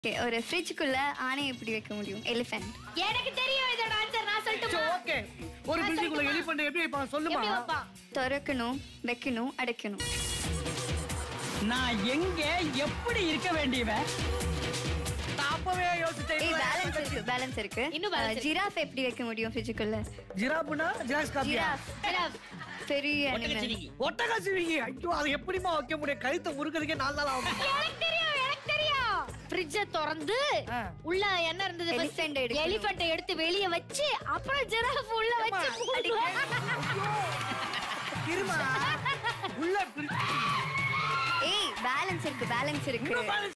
Okay, ஒரு ஃப்ரிட்ஜுக்குள்ள ஆணை எப்படி வைக்க முடியும் எலிஃபென்ட் எனக்கு தெரியும் இதோட ஆன்சர் நான் சொல்லட்டுமா ஓகே ஒரு நான் பில்டிங்குள்ள சொல்லட்டுமா? எலிபென்ட் எப்படி வைப்பாங்க சொல்லுமா எப்படி வைப்பான் திறக்கணும் வைக்கணும் அடைக்கணும் நான் எங்க எப்படி இருக்க வேண்டியவன் நான் அப்பவே யோசிச்சேன் ஏய் பேலன்ஸ் இருக்கு பேலன்ஸ் இருக்கு இன்னும் balance இருக்கு. ஜிராஃப் எப்படி வைக்க முடியும் ஃப்ரிட்ஜுக்குள்ள ஜிராப்னா ஜிராக்ஸ் காப்பியா ஜிராஃப் ஜிராஃப். பெரிய அனிமல் ஒட்டகாசிவிங்க ஐயோ அது எப்படிமா வைக்க முடியும் கழுத்தை முறுக்கிறதுக்கே நாலு நாள் ஆகும் எனக்கு தெரியும் எனக்கு தெரியும் ஃப்ரிட்ஜ திறந்து ஆ. உள்ள என்ன இருந்தது Elephant எடுக்கணும். எலிஃபென்ட் எடுத்து வெளிய வச்சு அப்புறம் ஜிராஃப் உள்ள வச்சு திரும்ப உள்ள பிரி- ஏய் பேலன்ஸ் இருக்கு பேலன்ஸ் இருக்கு இன்னும் balance